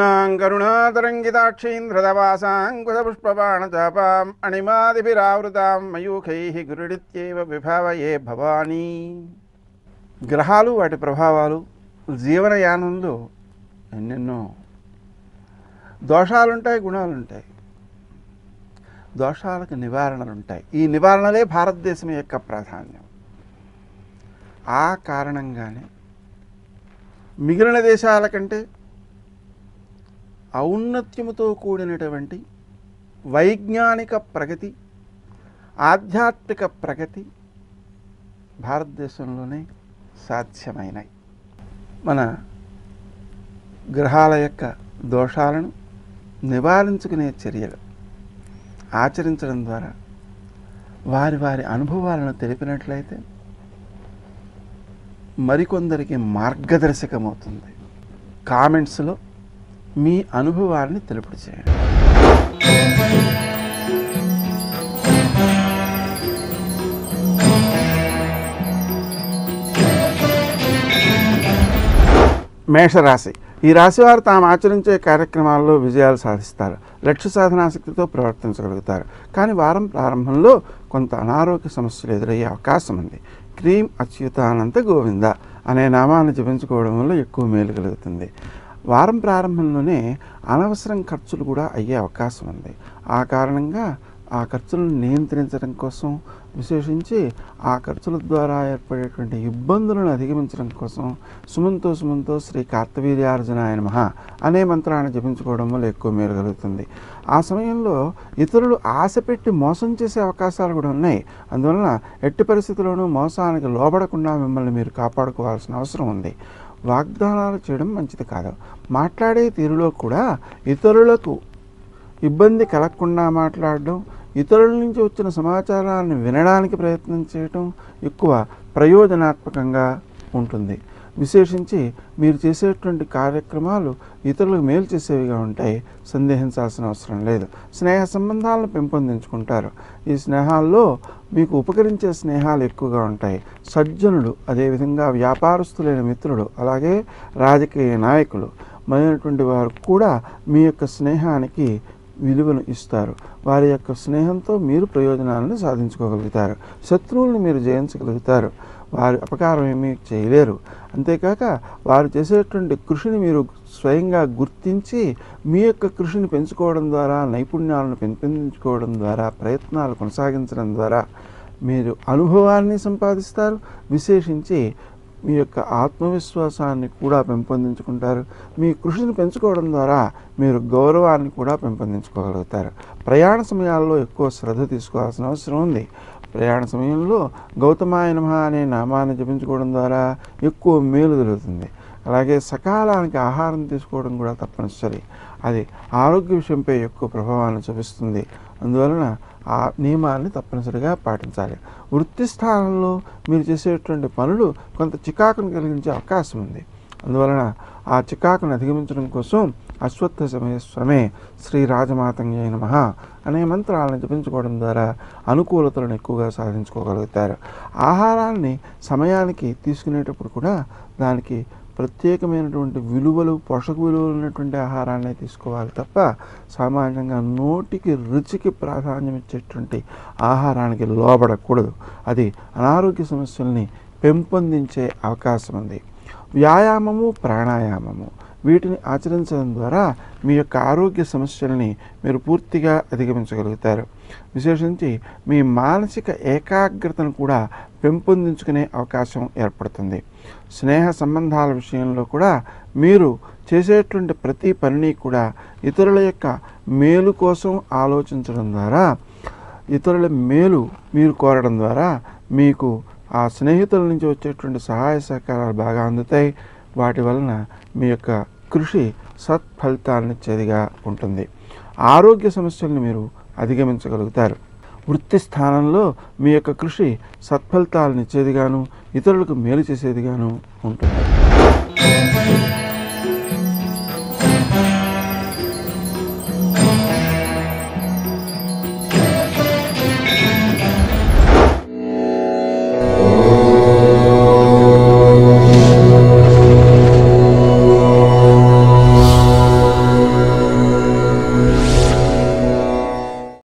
కరుణాం కరుణాతరంగితాక్షీంద్రదవాసాంకుశపుష్పబాణచాపాం అణిమాదిభిరావృతాం మయూఖైః గురుడిత్యేవ విభావయే భవానీ గ్రహాలు వాటి ప్రభావాలు జీవనయానంలో ఎన్నెన్నో దోషాలుంటాయి గుణాలుంటాయి దోషాలకు నివారణలు ఉంటాయి ఈ నివారణలే భారతదేశం యొక్క ప్రాధాన్యం ఆ కారణంగానే మిగిలిన దేశాల కంటే ఔన్నత్యముతో కూడినటువంటి వైజ్ఞానిక ప్రగతి ఆధ్యాత్మిక ప్రగతి భారతదేశంలోనే సాధ్యమైనాయి మన గ్రహాల యొక్క దోషాలను నివారించుకునే చర్యలు ఆచరించడం ద్వారా వారి వారి అనుభవాలను తెలిపినట్లయితే మరికొందరికి మార్గదర్శకమవుతుంది కామెంట్స్లో మీ అనుభవాన్ని తెలుపుడు చేయండి మేషరాశి ఈ రాశి వారు తాము ఆచరించే కార్యక్రమాల్లో విజయాలు సాధిస్తారు లక్ష్య సాధనాశక్తితో ప్రవర్తించగలుగుతారు కానీ వారం ప్రారంభంలో కొంత అనారోగ్య సమస్యలు ఎదురయ్యే అవకాశం ఉంది క్రీం అచ్యుతానంత గోవింద అనే నామాన్ని జపించుకోవడం వల్ల ఎక్కువ మేలు కలుగుతుంది వారం ప్రారంభంలోనే అనవసరం ఖర్చులు కూడా అయ్యే అవకాశం ఉంది ఆ కారణంగా ఆ ఖర్చులను నియంత్రించడం కోసం విశేషించి ఆ ఖర్చుల ద్వారా ఏర్పడేటువంటి ఇబ్బందులను అధిగమించడం కోసం సుమంతో సుమంతో శ్రీ కార్తవీర్యార్జునాయ నమః అనే మంత్రాన్ని జపించుకోవడం వల్ల ఎక్కువ మేలు కలుగుతుంది ఆ సమయంలో ఇతరులు ఆశ పెట్టి మోసం చేసే అవకాశాలు కూడా ఉన్నాయి అందువలన ఎట్టి పరిస్థితుల్లోనూ మోసానికి లోబడకుండా మిమ్మల్ని మీరు కాపాడుకోవాల్సిన అవసరం ఉంది వాగ్దానాలు చేయడం మంచిది కాదు మాట్లాడే తీరులో కూడా ఇతరులకు ఇబ్బంది కలగకుండా మాట్లాడడం ఇతరుల నుంచి వచ్చిన సమాచారాన్ని వినడానికి ప్రయత్నం చేయటం ఎక్కువ ప్రయోజనాత్మకంగా ఉంటుంది విశేషించి మీరు చేసేటువంటి కార్యక్రమాలు ఇతరులకు మేలు చేసేవిగా ఉంటాయి సందేహించాల్సిన అవసరం లేదు స్నేహ సంబంధాలను పెంపొందించుకుంటారు ఈ స్నేహాల్లో మీకు ఉపకరించే స్నేహాలు ఎక్కువగా ఉంటాయి సజ్జనులు అదేవిధంగా వ్యాపారస్తులైన మిత్రులు అలాగే రాజకీయ నాయకులు మొదలైనటువంటి వారు కూడా మీ యొక్క స్నేహానికి విలువను ఇస్తారు వారి యొక్క స్నేహంతో మీరు ప్రయోజనాలను సాధించుకోగలుగుతారు శత్రువుల్ని మీరు జయించగలుగుతారు వారి అపకారం ఏమీ చేయలేరు అంతేకాక వారు చేసేటువంటి కృషిని మీరు స్వయంగా గుర్తించి మీ యొక్క కృషిని పెంచుకోవడం ద్వారా నైపుణ్యాలను పెంపొందించుకోవడం ద్వారా ప్రయత్నాలు కొనసాగించడం ద్వారా మీరు అనుభవాన్ని సంపాదిస్తారు విశేషించి మీ యొక్క ఆత్మవిశ్వాసాన్ని కూడా పెంపొందించుకుంటారు మీ కృషిని పెంచుకోవడం ద్వారా మీరు గౌరవాన్ని కూడా పెంపొందించుకోగలుగుతారు ప్రయాణ సమయాల్లో ఎక్కువ శ్రద్ధ తీసుకోవాల్సిన అవసరం ఉంది ప్రయాణ సమయంలో గౌతమాయ నమః అనే నామాన్ని జపించుకోవడం ద్వారా ఎక్కువ మేలు జరుగుతుంది అలాగే సకాలానికి ఆహారం తీసుకోవడం కూడా తప్పనిసరి అది ఆరోగ్య విషయంపై ఎక్కువ ప్రభావాన్ని చూపిస్తుంది అందువలన ఆ నియమాన్ని తప్పనిసరిగా పాటించాలి వృత్తి స్థానంలో మీరు చేసేటువంటి పనులు కొంత చికాకును కలిగించే అవకాశం ఉంది అందువలన ఆ చికాకును అధిగమించడం కోసం అశ్వత్థ సమయ స్వమే శ్రీ రాజమాతంగ నమః అనే మంత్రాలను జపించుకోవడం ద్వారా అనుకూలతలను ఎక్కువగా సాధించుకోగలుగుతారు ఆహారాన్ని సమయానికి తీసుకునేటప్పుడు కూడా దానికి ప్రత్యేకమైనటువంటి విలువలు పోషక విలువలు ఉన్నటువంటి ఆహారాన్ని తీసుకోవాలి తప్ప సామాన్యంగా నోటికి రుచికి ప్రాధాన్యం ఇచ్చేటువంటి ఆహారానికి లోబడకూడదు అది అనారోగ్య సమస్యల్ని పెంపొందించే అవకాశం ఉంది వ్యాయామము ప్రాణాయామము వీటిని ఆచరించడం ద్వారా మీ యొక్క ఆరోగ్య సమస్యల్ని మీరు పూర్తిగా అధిగమించగలుగుతారు విశేషించి మీ మానసిక ఏకాగ్రతను కూడా పెంపొందించుకునే అవకాశం ఏర్పడుతుంది స్నేహ సంబంధాల విషయంలో కూడా మీరు చేసేటువంటి ప్రతి పనిని కూడా ఇతరుల యొక్క మేలు కోసం ఆలోచించడం ద్వారా ఇతరుల మేలు మీరు కోరడం ద్వారా మీకు ఆ స్నేహితుల నుంచి వచ్చేటువంటి సహాయ సహకారాలు బాగా అందుతాయి వాటి వలన మీ యొక్క కృషి సత్ఫలితాన్నిచ్చేదిగా ఉంటుంది ఆరోగ్య సమస్యల్ని మీరు అధిగమించగలుగుతారు వృత్తి స్థానంలో మీ యొక్క కృషి సత్ఫలితాలను ఇచ్చేదిగాను ఇతరులకు మేలు చేసేదిగాను ఉంటుంది